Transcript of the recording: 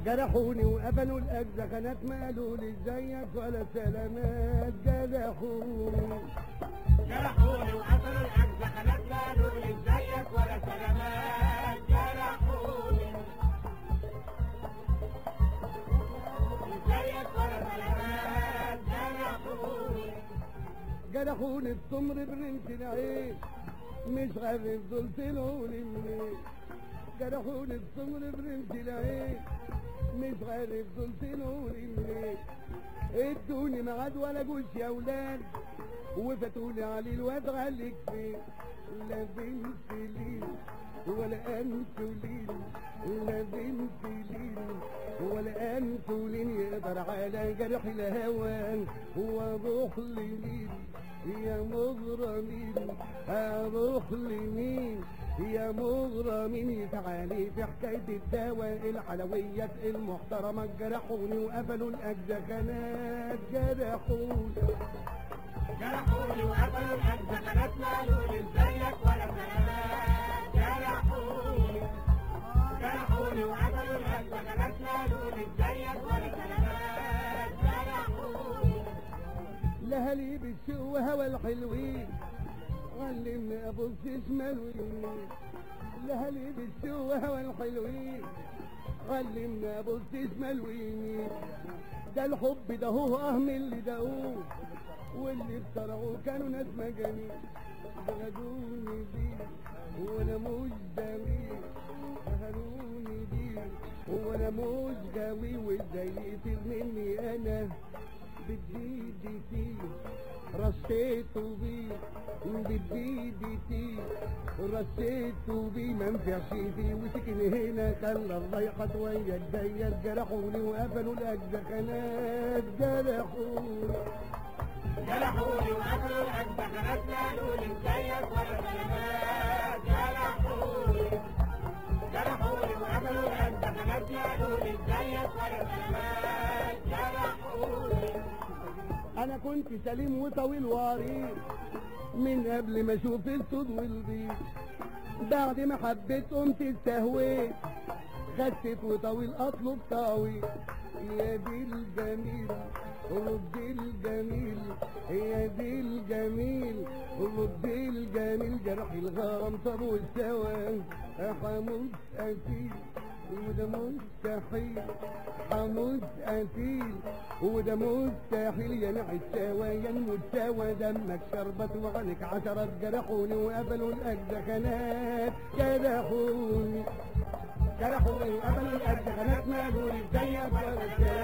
جرحوني وقفلوا الأجزخانات ما قالوا لي ازيك ولا سلامات جرحوني جرحوني وقتلوا الأجزخانات قالوا لي ازيك ولا سلامات جرحوني ازيك ولا سلامات جرحوني جرحوني السمر برنت العين مش عارف دول طلعوني منين جرحوني السمر برنت العين مش عارف دول طلعوني منين ادوني ميعاد ولا جوش يا ولاد وفاتولي علي الواد عليك فين لا بنت لين ولا انسولين لا بنت لين ولا انسولين يقدر على جرح الهوى واروح لمين يا مغرمين اروح لمين يا مغرمين تعالي في حكاية الدواء الحلويات المحترمة جرحوني وقفلوا الأجزخانات جرحوني جرحوني وقتلوا الأجزخانات قالوا لي ازيك ولا سلامات جرحوني جرحوني وقتلوا الأجزخانات قالوا لي ازيك ولا سلامات جرحوني لهالي بالشوق وهوى الحلوين علمني ابص شمال ويمين لهالي بالشوق وهوى الحلوين علمني ابص شمال ويمين ده الحب ده هو اهم اللي دقوه واللي اخترعوه كانوا ناس مجانين بغدوني بيه وانا مش جميل بهروني بيه وانا مش جوي وازاي يطير مني انا بديدي فيه رشيته بيه بديدي فيه رشيته بيه ما نفعش فيه وسكن هنا خلى الضيقة ويا الديات جرحوني وقفلوا الاجزخانات جرحوني جرحوني وقتلوا الأجزخانات قالوا لي ازيك ولا سلامات جرحوني جرحوني وقتلوا الأجزخانات قالوا لي ازيك ولا سلامات جرحوني انا كنت سليم وطويل وعريض من قبل ما اشوف الصوت والبيض بعد ما حبيت قمت استهويت خسيت وطويل اطلب طويل يا دي الجميل رد الجميل يا دي الجميل رد الجميل جرح الغرام طب والسوا حمود أسيل وده مستحيل حمود أسيل وده مستحيل يا نوع السوا يا المستوى دمك شربت وغنك عشرة جرحوني وقفلوا الأجزخانات جرحوني جرحوني وقفلوا الأجزخانات ما قالوا لي ازيك ولا ازيك